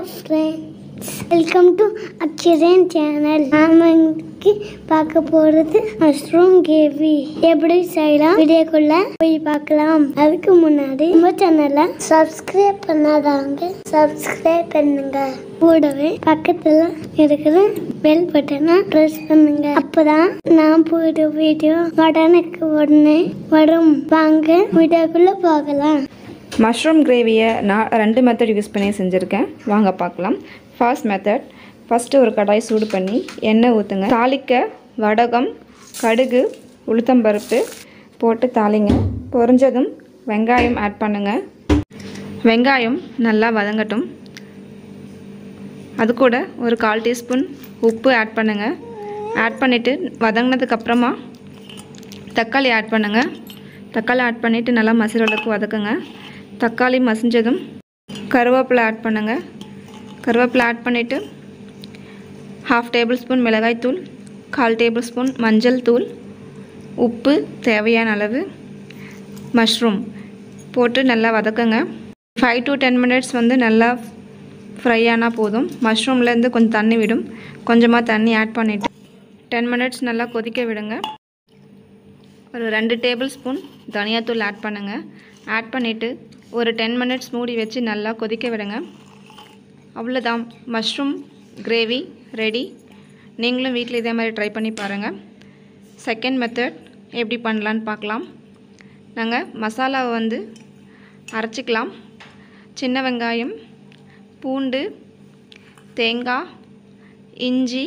friends welcome to Aksharan channel நாம இன்னைக்கு பார்க்க போறது மஷ்ரூம் கேவி எப்படி செய்யலாம் வீடியோக்குள்ள போய் பார்க்கலாம் அதுக்கு முன்னாடி நம்ம சேனலை சப்ஸ்கிரைப் பண்ணாதவங்க சப்ஸ்கிரைப் பண்ணுங்க கூடவே பக்கத்துல இருக்கிற பெல் பட்டனை ப்ரெஸ் பண்ணுங்க அப்பதான் நான் போயிட்டு வீடியோ உடனுக்கு உடனே வரும் வாங்க வீடியோக்குள்ள போகலாம் மஷ்ரூம் கிரேவியை நான் ரெண்டு மெத்தட் யூஸ் பண்ணி செஞ்சுருக்கேன் வாங்க பார்க்கலாம் ஃபர்ஸ்ட் மெத்தட் ஃபஸ்ட்டு ஒரு கடாய் சூடு பண்ணி எண்ணெய் ஊற்றுங்க தாளிக்க வடகம் கடுகு உளுத்தம்பருப்பு போட்டு தாளிங்க பொரிஞ்சதும் வெங்காயம் ஆட் பண்ணுங்கள் வெங்காயம் நல்லா வதங்கட்டும் அது கூட ஒரு கால் டீஸ்பூன் உப்பு ஆட் பண்ணுங்கள் ஆட் பண்ணிவிட்டு வதங்கினதுக்கப்புறமா தக்காளி ஆட் பண்ணுங்கள் தக்காளி ஆட் பண்ணிவிட்டு நல்லா மசிற அளவுக்கு வதக்குங்க தக்காளி மசிஞ்சதும் கருவேப்பிலை ஆட் பண்ணுங்கள் கருவேப்பிலை ஆட் பண்ணிவிட்டு ஹாஃப் டேபிள் ஸ்பூன் மிளகாய்த்தூள் கால் டேபிள் ஸ்பூன் மஞ்சள் தூள் உப்பு தேவையான அளவு மஷ்ரூம் போட்டு நல்லா வதக்குங்க ஃபைவ் டு டென் மினிட்ஸ் வந்து நல்லா ஃப்ரை ஆனால் போதும் மஷ்ரூம்லேருந்து கொஞ்சம் தண்ணி விடும் கொஞ்சமாக தண்ணி ஆட் பண்ணிவிட்டு டென் மினிட்ஸ் நல்லா கொதிக்க விடுங்க ஒரு ரெண்டு டேபிள் ஸ்பூன் தனியாத்தூள் ஆட் பண்ணுங்கள் ஆட் பண்ணிவிட்டு ஒரு டென் மினிட்ஸ் மூடி வச்சு நல்லா கொதிக்க விடுங்க அவ்வளோதான் மஷ்ரூம் கிரேவி ரெடி நீங்களும் வீட்டில் இதே மாதிரி ட்ரை பண்ணி பாருங்கள் செகண்ட் மெத்தட் எப்படி பண்ணலான்னு பார்க்கலாம் நாங்கள் மசாலாவை வந்து அரைச்சிக்கலாம் சின்ன வெங்காயம் பூண்டு தேங்காய் இஞ்சி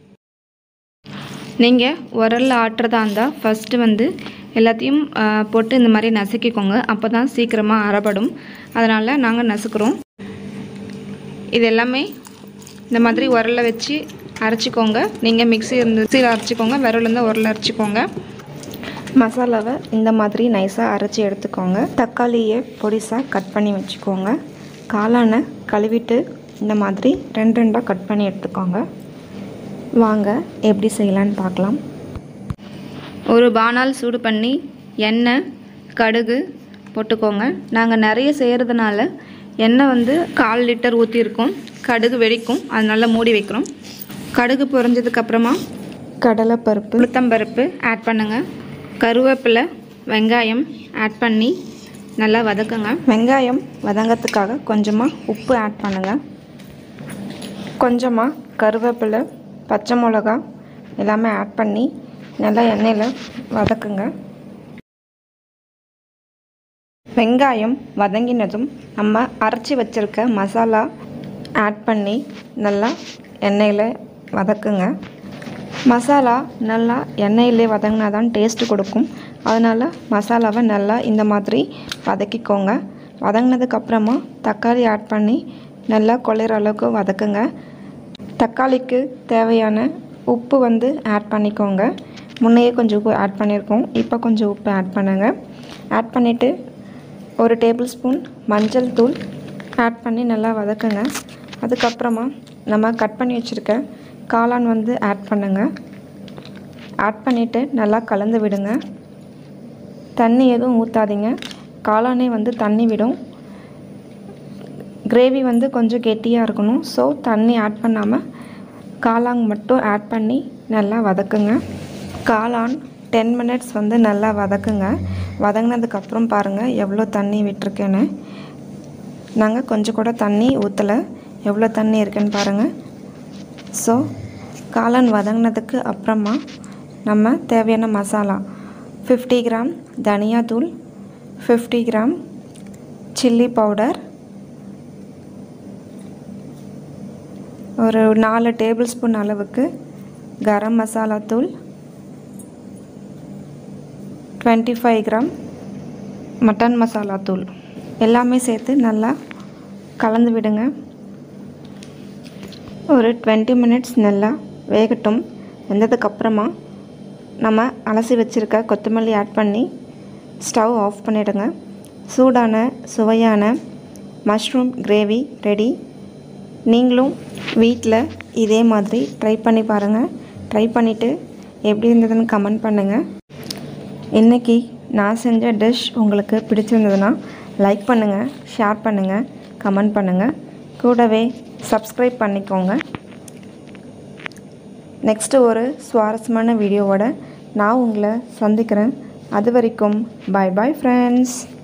நீங்கள் உரலில் ஆட்டுறதா இருந்தால் ஃபஸ்ட்டு வந்து எல்லாத்தையும் ஆ, போட்டு இந்த மாதிரி நசுக்கிக்கோங்க அப்போ தான் சீக்கிரமாக அரைப்படும் அதனால் நாங்கள் நசுக்கிறோம் இது எல்லாமே இந்த மாதிரி உரலில் வச்சு அரைச்சிக்கோங்க நீங்கள் மிக்ஸி இருந்து மிக்சியில் அரைச்சிக்கோங்க விரல் இருந்தால் உரலில் அரைச்சிக்கோங்க மசாலாவை இந்த மாதிரி நைஸாக அரைச்சி எடுத்துக்கோங்க தக்காளியை பொடிசாக கட் பண்ணி வச்சுக்கோங்க காளானை கழுவிட்டு இந்த மாதிரி ரெண்டு ரெண்டாக கட் பண்ணி எடுத்துக்கோங்க வாங்க எப்படி செய்யலான்னு பார்க்கலாம் ஒரு பானால் சூடு பண்ணி எண்ணெய் கடுகு போட்டுக்கோங்க நாங்கள் நிறைய செய்கிறதுனால எண்ணெய் வந்து கால் லிட்டர் ஊற்றிருக்கோம் கடுகு வெடிக்கும் அதனால மூடி வைக்கிறோம் கடுகு பொரிஞ்சதுக்கப்புறமா கடலைப்பருப்பு உளுத்தம்பருப்பு ஆட் பண்ணுங்கள் கருவேப்பிலை வெங்காயம் ஆட் பண்ணி நல்லா வதக்குங்க வெங்காயம் வதங்கிறதுக்காக கொஞ்சமாக உப்பு ஆட் பண்ணுங்கள் கொஞ்சமாக கருவேப்பிலை பச்சை மிளகா எல்லாமே ஆட் பண்ணி நல்லா எண்ணெயில் வதக்குங்க வெங்காயம் வதங்கினதும் நம்ம அரைச்சி வச்சிருக்க மசாலா ஆட் பண்ணி நல்லா எண்ணெயில் வதக்குங்க மசாலா நல்லா எண்ணெயிலே வதங்கினா தான் டேஸ்ட்டு கொடுக்கும் அதனால் மசாலாவை நல்லா இந்த மாதிரி வதக்கிக்கோங்க வதங்கினதுக்கப்புறமா தக்காளி ஆட் பண்ணி நல்லா கொள்ளைற அளவுக்கு வதக்குங்க தக்காளிக்கு தேவையான உப்பு வந்து ஆட் பண்ணிக்கோங்க முன்னையே கொஞ்சம் உப்பு ஆட் பண்ணியிருக்கோம் இப்போ கொஞ்சம் உப்பு ஆட் பண்ணுங்க ஆட் பண்ணிவிட்டு ஒரு டேபிள் ஸ்பூன் மஞ்சள் தூள் ஆட் பண்ணி நல்லா வதக்குங்க அதுக்கப்புறமா நம்ம கட் பண்ணி வச்சுருக்க காளான் வந்து ஆட் பண்ணுங்க ஆட் பண்ணிவிட்டு நல்லா கலந்து விடுங்க தண்ணி எதுவும் ஊற்றாதீங்க காளானே வந்து தண்ணி விடும் கிரேவி வந்து கொஞ்சம் கெட்டியாக இருக்கணும் ஸோ தண்ணி ஆட் பண்ணாமல் காளான் மட்டும் ஆட் பண்ணி நல்லா வதக்குங்க காளான் டென் மினிட்ஸ் வந்து நல்லா வதக்குங்க வதங்கினதுக்கப்புறம் பாருங்கள் எவ்வளோ தண்ணி விட்டுருக்கேன்னு நாங்கள் கொஞ்சம் கூட தண்ணி ஊற்றலை எவ்வளோ தண்ணி இருக்குன்னு பாருங்கள் ஸோ காளான் வதங்கினதுக்கு அப்புறமா நம்ம தேவையான மசாலா ஃபிஃப்டி கிராம் தனியாத்தூள் ஃபிஃப்டி கிராம் சில்லி பவுடர் ஒரு நாலு டேபிள் ஸ்பூன் அளவுக்கு கரம் மசாலா தூள் twenty five gram mutton masala தூள் எல்லாமே சேர்த்து நல்லா கலந்து விடுங்க ஒரு டுவெண்ட்டி மினிட்ஸ் நல்லா வேகட்டும் வெந்ததுக்கப்புறமா நம்ம அலசி வச்சுருக்க கொத்தமல்லி ஆட் பண்ணி ஸ்டவ் ஆஃப் பண்ணிவிடுங்க சூடான சுவையான மஷ்ரூம் கிரேவி ரெடி நீங்களும் வீட்டில் இதே மாதிரி ட்ரை பண்ணி பாருங்கள் ட்ரை பண்ணிவிட்டு எப்படி இருந்ததுன்னு கமெண்ட் பண்ணுங்கள் இன்றைக்கி நான் செஞ்ச டிஷ் உங்களுக்கு பிடிச்சிருந்ததுன்னா லைக் பண்ணுங்கள் ஷேர் பண்ணுங்கள் கமெண்ட் பண்ணுங்கள் கூடவே சப்ஸ்கிரைப் பண்ணிக்கோங்க நெக்ஸ்ட்டு ஒரு சுவாரஸ்யமான வீடியோவோட நான் உங்களை சந்திக்கிறேன் அது வரைக்கும் பாய் பாய் ஃப்ரெண்ட்ஸ்